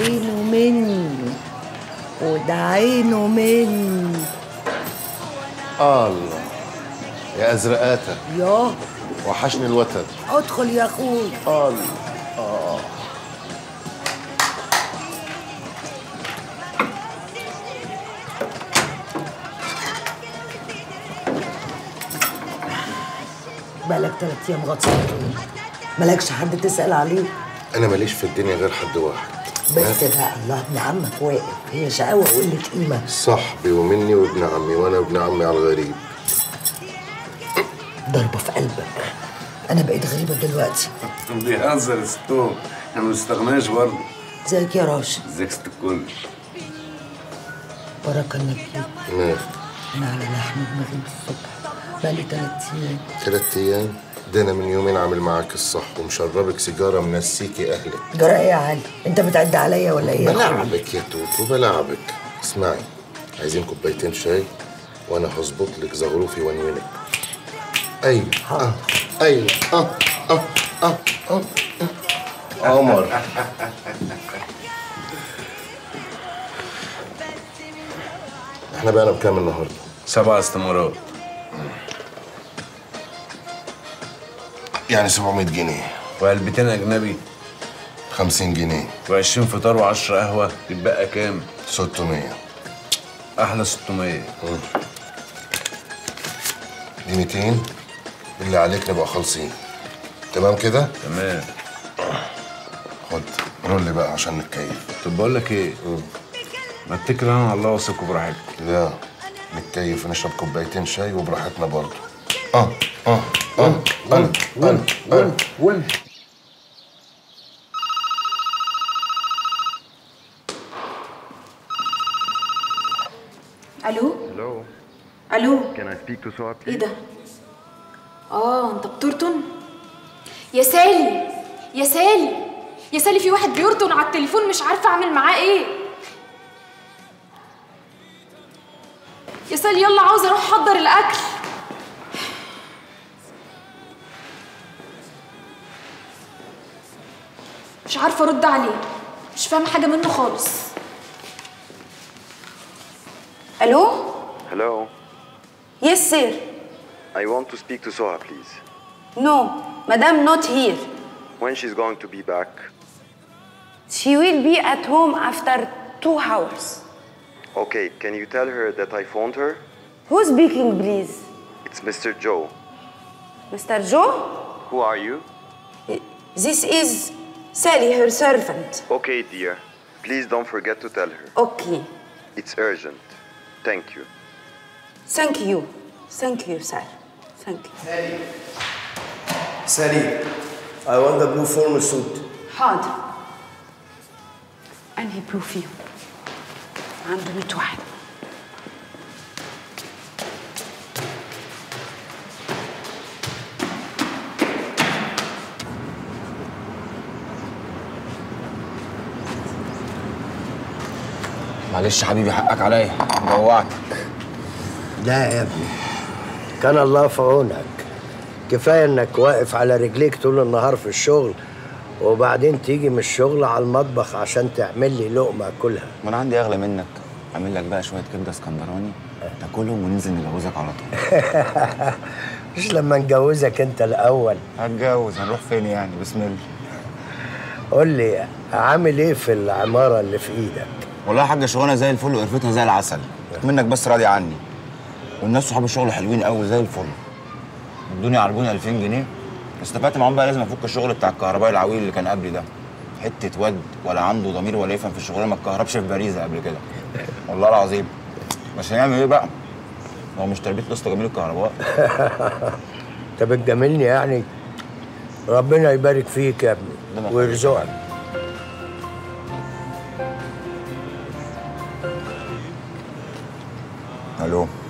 عينه مني وده عينه مني الله يا ازرقاته ياه وحشني الوتد ادخل يا اخوي الله اه بقالك تلات ايام غطسان مالكش حد تسأل عليه انا ماليش في الدنيا غير حد واحد بس بقى الله ابن عمك واقف هي شقاوة وقلة قيمة صاحبي ومني وابن عمي وانا ابن عمي على الغريب ضربة في قلبك أنا بقيت غريبة دلوقتي بيهزر يا ستوم احنا ما بنستغناش برضه ازيك يا راشد ازيك ست الكل بركة النبي مال أنا على لحم دماغي من الصبح بقالي تلات أيام تلات ايام ده انا من يومين عامل معاك الصح ومشربك سيجاره منسيكي اهلك جرى إيه يا علي؟ أنت بتعد عليا ولا إيه؟ بلعبك يا توت وبلعبك اسمعي عايزين كوبايتين شاي وانا هظبط لك زغروفي وانونك ايوه اه ايوه اه اه اه اه آه. قمر احنا بقينا بكام النهارده؟ سبع استمارات يعني 700 جنيه وعلبتين اجنبي 50 جنيه و20 فطار و10 قهوه يتبقى كام 600 احلى 600 دي 200 اللي عليك نبقى خالصين تمام كده؟ تمام خد رول بقى عشان نتكيف طب بقول لك ايه ما اتكل انا على الله واثق براحتك لا نتكيف ونشرب كوبايتين شاي وبراحتنا برضه اه اه اه انا انا انا الو Hello, الو can I speak to Soha ايه please? ده اه انت بترطن يا سالي يا سالي يا سالي في واحد بيرطن على التليفون مش عارفه اعمل معاه ايه يا سالي يلا عاوزه اروح احضر الاكل مش عارفه ارد عليه مش فاهمه حاجه منه خالص الو Hello, Yes, sir. I want to speak to Soha please. No, Madame not here. When she's going to be back? She will be at home after two hours. Okay, can you tell her that I phoned her? Who's speaking, please? It's Mr. Joe. Mr. Joe? Who are you? This is Sally, her servant. Okay, dear. Please don't forget to tell her. Okay. It's urgent. Thank you. Thank you. Thank you, sir. Thank you. Sally, I want the blue formal suit. حاضر. أنهي بلو فيهم؟ عنده 100 واحد. معلش يا حبيبي حقك عليا جوعتك لا يا ابني كان الله في عونك كفاية انك واقف على رجليك طول النهار في الشغل وبعدين تيجي من الشغل على المطبخ عشان تعمل لي لقمة كلها ما انا عندي اغلى منك اعمل لك بقى شويه كبده اسكندراني تاكلهم وننزل نجوزك على طول مش لما نجوزك انت الاول هتجوز هنروح فين يعني بسم الله قول لي عامل ايه في العمارة اللي في ايدك والله يا حاجه شغلانه زي الفل وقرفتها زي العسل منك بس راضي عني والناس صحاب الشغل حلوين قوي زي الفل ادوني عربوني 2000 جنيه استفدت معاهم بقى لازم افك الشغل بتاع الكهربائي العويل اللي كان قبلي ده حته واد ولا عنده ضمير ولا يفهم في الشغلانه ما اتكهربش في باريزه قبل كده والله العظيم بس هنعمل ايه بقى؟ هو مش تربيه لسه جميل الكهرباء انت بتجاملني يعني ربنا يبارك فيك يا ابني ربنا يخليك. ويرزقك الو